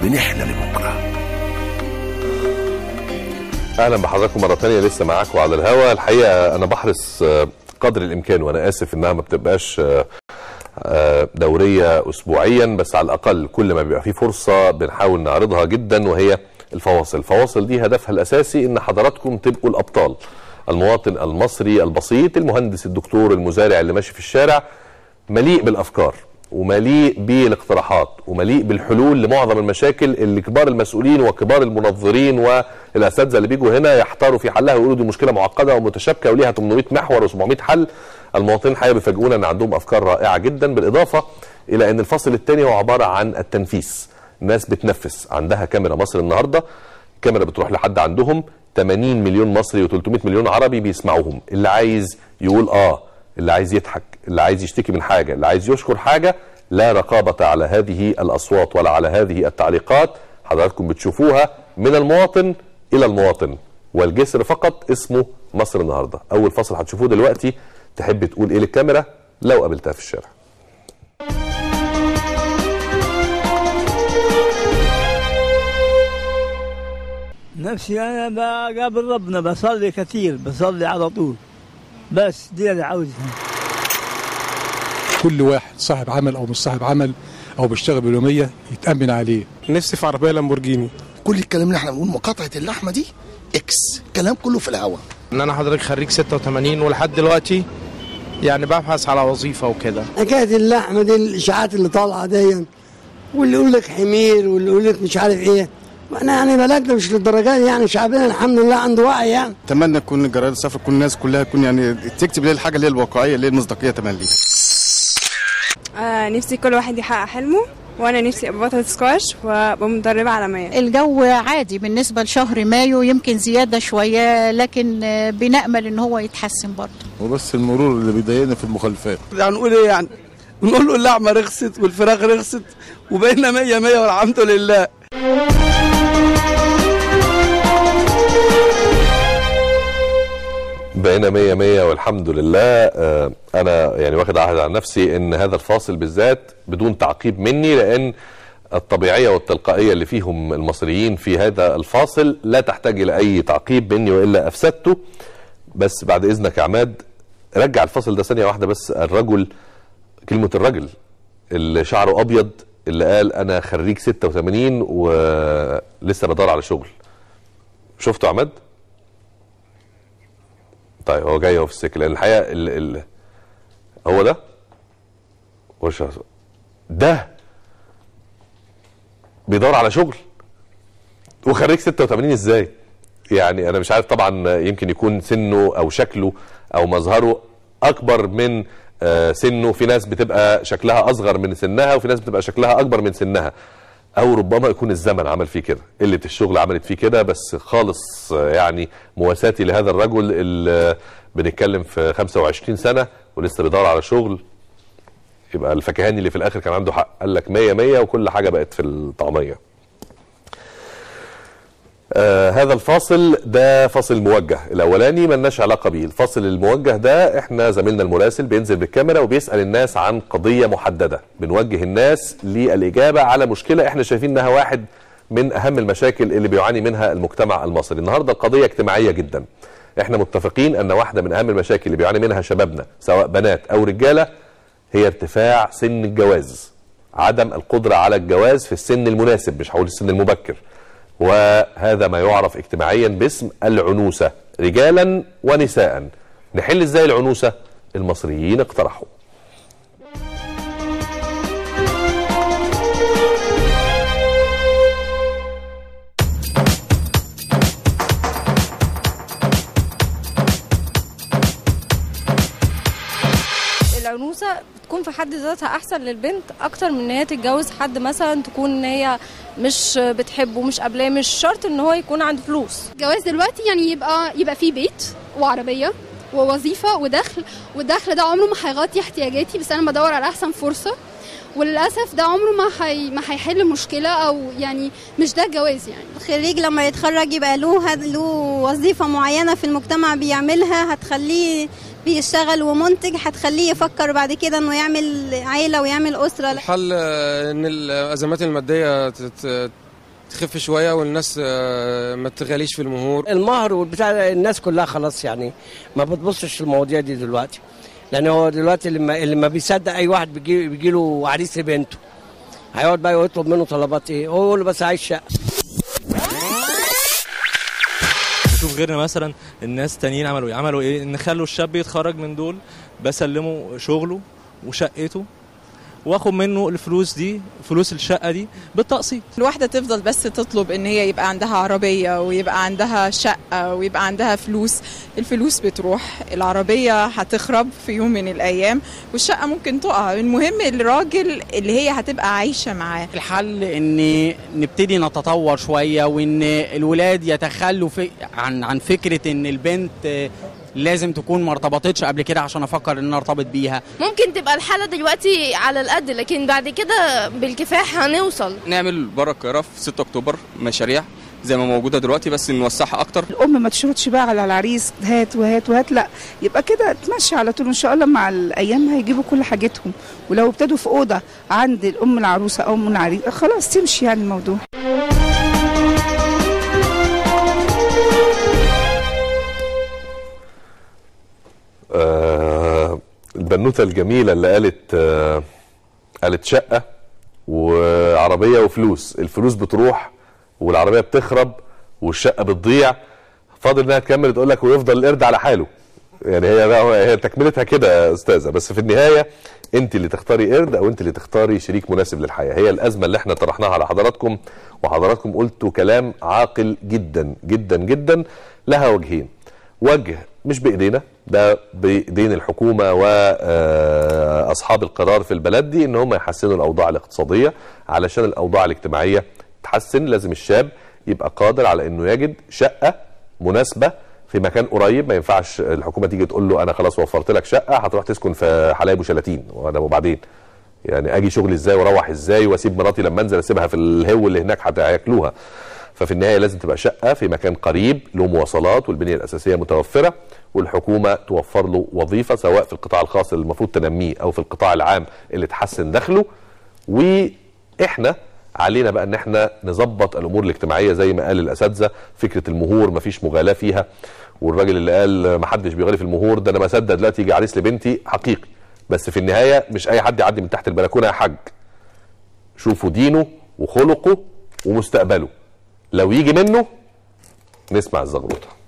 بنحلم بكره اهلا بحضراتكم مره تانية لسه معاكم على الهوا الحقيقه انا بحرص آه، قدر الامكان وانا اسف انها ما بتبقاش آه، آه، دوريه اسبوعيا بس على الاقل كل ما بيبقى في فرصه بنحاول نعرضها جدا وهي الفواصل الفواصل دي هدفها الاساسي ان حضراتكم تبقوا الابطال المواطن المصري البسيط المهندس الدكتور المزارع اللي ماشي في الشارع مليء بالافكار ومليء بالاقتراحات ومليء بالحلول لمعظم المشاكل اللي كبار المسؤولين وكبار المنظرين والاساتذه اللي بيجوا هنا يحتاروا في حلها ويقولوا دي مشكله معقده ومتشابكه وليها 800 محور و700 حل المواطنين الحقيقه بيفاجئونا ان عندهم افكار رائعه جدا بالاضافه الى ان الفصل الثاني هو عباره عن التنفيذ ناس بتنفذ عندها كاميرا مصر النهارده كاميرا بتروح لحد عندهم 80 مليون مصري و300 مليون عربي بيسمعوهم اللي عايز يقول اه اللي عايز يضحك اللي عايز يشتكي من حاجه اللي عايز يشكر حاجه لا رقابه على هذه الاصوات ولا على هذه التعليقات حضراتكم بتشوفوها من المواطن الى المواطن والجسر فقط اسمه مصر النهارده اول فصل هتشوفوه دلوقتي تحب تقول ايه للكاميرا لو قابلتها في الشارع نفسي انا بقابل ربنا بصلي كثير بصلي على طول بس دي اللي عاوزها كل واحد صاحب عمل او مش صاحب عمل او بيشتغل باليوميه يتامن عليه نفسي في عربيه لامبورجيني كل الكلام اللي احنا بنقول مقاطعه اللحمه دي اكس كلام كله في الهوا ان انا حضرتك خريج 86 ولحد دلوقتي يعني ببحث على وظيفه وكده حكايه اللحمه دي الاشاعات اللي طالعه دي واللي يقول لك حمير واللي يقول لك مش عارف ايه وانا يعني بلدنا مش للدرجه دي يعني شعبنا الحمد لله عنده وعي يعني اتمنى تكون جرائد السفر كل الناس كلها تكون يعني تكتب ليه الحاجه اللي هي الواقعيه اللي هي المصداقيه تملي آه نفسي كل واحد يحقق حلمه وانا نفسي ابقى بطلة سكواش وابقى مدربة عالمية الجو عادي بالنسبة لشهر مايو يمكن زيادة شوية لكن آه، بنأمل ان هو يتحسن برضه وبس المرور اللي بيضايقنا في المخالفات هنقول ايه يعني نقول له اللحمه رخصت والفراخ رخصت وبقينا مية مية والحمد لله بقينا مية مية والحمد لله آه، أنا يعني واخد عهد على نفسي إن هذا الفاصل بالذات بدون تعقيب مني لأن الطبيعية والتلقائية اللي فيهم المصريين في هذا الفاصل لا تحتاج إلى أي تعقيب مني وإلا أفسدته بس بعد إذنك يا عماد رجع الفاصل ده ثانية واحدة بس الرجل كلمة الرجل اللي شعره أبيض اللي قال أنا خريج 86 ولسه بدور على شغل شفته يا عماد؟ طيب هو جاي اهو في السكه لان الحقيقه ال ال هو ده وش ده بيدور على شغل وخريج 86 ازاي؟ يعني انا مش عارف طبعا يمكن يكون سنه او شكله او مظهره اكبر من آه، سنه في ناس بتبقى شكلها اصغر من سنها وفي ناس بتبقى شكلها اكبر من سنها او ربما يكون الزمن عمل فيه كده قله الشغل عملت فيه كده بس خالص آه، يعني مواساتي لهذا الرجل اللي بنتكلم في 25 سنه ولسه بيدور على شغل يبقى الفكهاني اللي في الاخر كان عنده حق قال لك 100 100 وكل حاجه بقت في الطعميه آه هذا الفاصل ده فاصل موجه الاولاني ملناش علاقه بيه الفاصل الموجه ده احنا زميلنا المراسل بينزل بالكاميرا وبيسال الناس عن قضيه محدده بنوجه الناس للاجابه على مشكله احنا شايفين انها واحد من اهم المشاكل اللي بيعاني منها المجتمع المصري النهارده القضيه اجتماعيه جدا احنا متفقين ان واحده من اهم المشاكل اللي بيعاني منها شبابنا سواء بنات او رجاله هي ارتفاع سن الجواز عدم القدره على الجواز في السن المناسب مش هقول السن المبكر وهذا ما يعرف اجتماعيا باسم العنوسة رجالا ونساء نحل ازاي العنوسة المصريين اقترحوا العنوسه بتكون في حد ذاتها احسن للبنت اكتر من ان هي تتجوز حد مثلا تكون ان هي مش بتحبه مش قابلاه مش شرط ان هو يكون عنده فلوس الجواز دلوقتي يعني يبقى يبقى فيه بيت وعربيه ووظيفه ودخل والدخل ده عمره ما هيغطي احتياجاتي بس انا بدور على احسن فرصه وللاسف ده عمره ما حي... ما هيحل مشكله او يعني مش ده الجواز يعني الخريج لما يتخرج يبقى له له وظيفه معينه في المجتمع بيعملها هتخليه بيشتغل ومنتج هتخليه يفكر بعد كده انه يعمل عيله ويعمل اسره الحل آه، ان الازمات الماديه تت- تخف شويه والناس آه، ما تغاليش في المهور المهر والبتاع الناس كلها خلاص يعني ما بتبصش المواضيع دي دلوقتي لان هو دلوقتي اللي ما, اللي ما بيصدق اي واحد بيجي, بيجي له عريس لبنته هيقعد بقى يطلب منه طلبات ايه هو يقول له بس عايز شقه نشوف غيرنا مثلا الناس تانيين عملوا ايه عملوا ايه ان خلوا الشاب يتخرج من دول بسلمه شغله وشقته واخد منه الفلوس دي فلوس الشقه دي بالتقسيط الواحدة تفضل بس تطلب ان هي يبقى عندها عربية ويبقى عندها شقة ويبقى عندها فلوس الفلوس بتروح العربية هتخرب في يوم من الايام والشقة ممكن تقع المهم الراجل اللي هي هتبقى عايشة معاه الحل ان نبتدي نتطور شويه وان الولاد يتخلوا في عن عن فكره ان البنت لازم تكون ما ارتبطتش قبل كده عشان افكر ان انا ارتبط بيها ممكن تبقى الحالة دلوقتي على القد لكن بعد كده بالكفاح هنوصل نعمل بره القاهره في 6 اكتوبر مشاريع زي ما موجوده دلوقتي بس نوسعها اكتر الام ما تشرطش بقى على العريس هات وهات وهات لا يبقى كده تمشي على طول ان شاء الله مع الايام هيجيبوا كل حاجتهم ولو ابتدوا في اوضه عند الام العروسه او ام العريس خلاص تمشي يعني الموضوع آه البنوته الجميله اللي قالت آه قالت شقه وعربيه وفلوس الفلوس بتروح والعربيه بتخرب والشقه بتضيع فاضل انها تكمل تقول لك ويفضل القرد على حاله يعني هي بقى هي تكملتها كده يا استاذه بس في النهايه انت اللي تختاري قرد او انت اللي تختاري شريك مناسب للحياه هي الازمه اللي احنا طرحناها على حضراتكم وحضراتكم قلتوا كلام عاقل جدا جدا جدا لها وجهين وجه مش بايدينا ده بايدين الحكومه واصحاب القرار في البلد دي ان هم يحسنوا الاوضاع الاقتصاديه علشان الاوضاع الاجتماعيه تحسن لازم الشاب يبقى قادر على انه يجد شقه مناسبه في مكان قريب ما ينفعش الحكومه تيجي تقول له انا خلاص وفرت لك شقه هتروح تسكن في حلايب وشلاتين وانا وبعدين يعني اجي شغلي ازاي واروح ازاي واسيب مراتي لما انزل اسيبها في الهو اللي هناك حتى هياكلوها ففي النهايه لازم تبقى شقه في مكان قريب له مواصلات والبنيه الاساسيه متوفره والحكومه توفر له وظيفه سواء في القطاع الخاص اللي المفروض تنميه او في القطاع العام اللي تحسن دخله واحنا علينا بقى ان احنا نظبط الامور الاجتماعيه زي ما قال الاساتذه فكره المهور مفيش مغالاه فيها والراجل اللي قال ما حدش بيغالي في المهور ده انا ما اصدق دلوقتي يجي عريس لبنتي حقيقي بس في النهايه مش اي حد يعدي من تحت البلكونه يا حاج شوفوا دينه وخلقه ومستقبله لو يجي منه نسمع الزغروطه